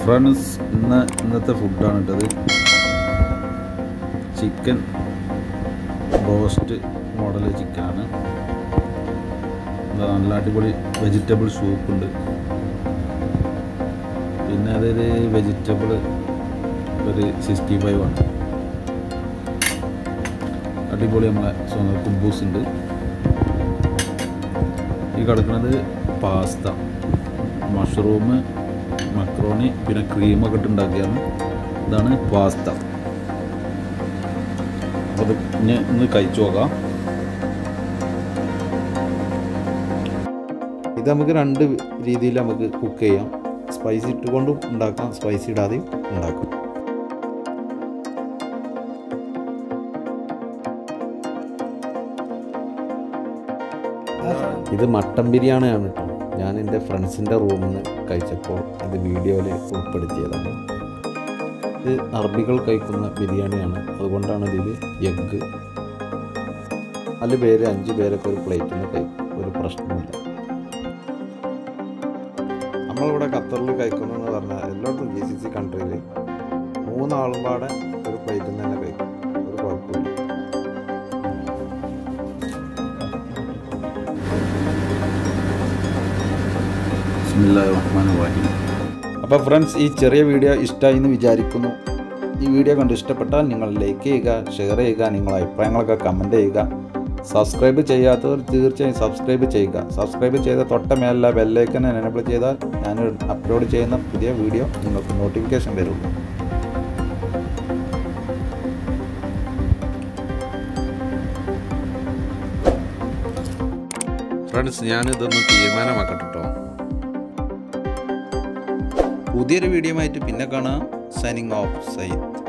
friends ഇന്ന് ഇന്നത്തെ ഫുഡാണ് ഇട്ടത് ചിക്കൻ റോസ്റ്റ് മോഡൽ ചിക്കനാണ് നല്ല അടിപൊളി വെജിറ്റബിൾ സൂപ്പുണ്ട് പിന്നെ അതൊരു വെജിറ്റബിൾ ഒരു സിക്സ്റ്റി ഫൈവ് ആണ് അടിപൊളി നമ്മളെ സ്വന്തം കുബൂസ് ഉണ്ട് ഈ കിടക്കുന്നത് പാസ്ത മഷ്റൂം മക്രോണി പിന്നെ ക്രീമൊക്കെ ഇട്ട് ഉണ്ടാക്കിയാണ് ഇതാണ് പാസ്ത അപ്പോൾ അത് ഇനി ഒന്ന് കഴിച്ചു നോക്കാം ഇത് നമുക്ക് രണ്ട് രീതിയിൽ നമുക്ക് കുക്ക് ചെയ്യാം സ്പൈസി ഇട്ടുകൊണ്ടും ഉണ്ടാക്കാം സ്പൈസി ഇടാതെയും ഉണ്ടാക്കാം ഇത് മട്ടൻ ബിരിയാണിയാണ് കേട്ടോ ഞാൻ എൻ്റെ ഫ്രണ്ട്സിൻ്റെ റൂമിൽ നിന്ന് കഴിച്ചപ്പോൾ ഇത് വീഡിയോയിൽ ഉൾപ്പെടുത്തിയതാണ് ഇത് അറബികൾ കഴിക്കുന്ന ബിരിയാണിയാണ് അതുകൊണ്ടാണ് ഇതിൽ എഗ്ഗ് നാല് പേര് അഞ്ച് പേരൊക്കെ ഒരു പ്ലേറ്റിൽ നിന്ന് കഴിക്കും ഒരു പ്രശ്നമില്ല നമ്മളിവിടെ ഖത്തറിൽ കഴിക്കണമെന്ന് പറഞ്ഞാൽ എല്ലായിടത്തും ജി സി സി കൺട്രിയിൽ മൂന്നാളും പാടെ ഒരു പ്ലേറ്റിൽ നിന്ന് തന്നെ കഴിക്കും ഒരു കുഴപ്പമില്ല അപ്പോൾ ഫ്രണ്ട്സ് ഈ ചെറിയ വീഡിയോ ഇഷ്ടമായി എന്ന് വിചാരിക്കുന്നു ഈ വീഡിയോ കണ്ട് ഇഷ്ടപ്പെട്ടാൽ നിങ്ങൾ ലൈക്ക് ചെയ്യുക ഷെയർ ചെയ്യുക നിങ്ങളുടെ അഭിപ്രായങ്ങളൊക്കെ കമൻറ്റ് ചെയ്യുക സബ്സ്ക്രൈബ് ചെയ്യാത്തവർ തീർച്ചയായും സബ്സ്ക്രൈബ് ചെയ്യുക സബ്സ്ക്രൈബ് ചെയ്ത തൊട്ട മേലുള്ള ബെല്ലൈക്കൻ എനേബിൾ ചെയ്താൽ ഞാൻ അപ്ലോഡ് ചെയ്യുന്ന പുതിയ വീഡിയോ നിങ്ങൾക്ക് നോട്ടിഫിക്കേഷൻ വരുള്ളൂ ഫ്രണ്ട്സ് ഞാനിതൊന്ന് തീരുമാനമാക്കട്ടെ കേട്ടോ പുതിയൊരു വീഡിയോ ആയിട്ട് പിന്നെ കാണാം സൈനിങ് ഓഫ് സൈത്ത്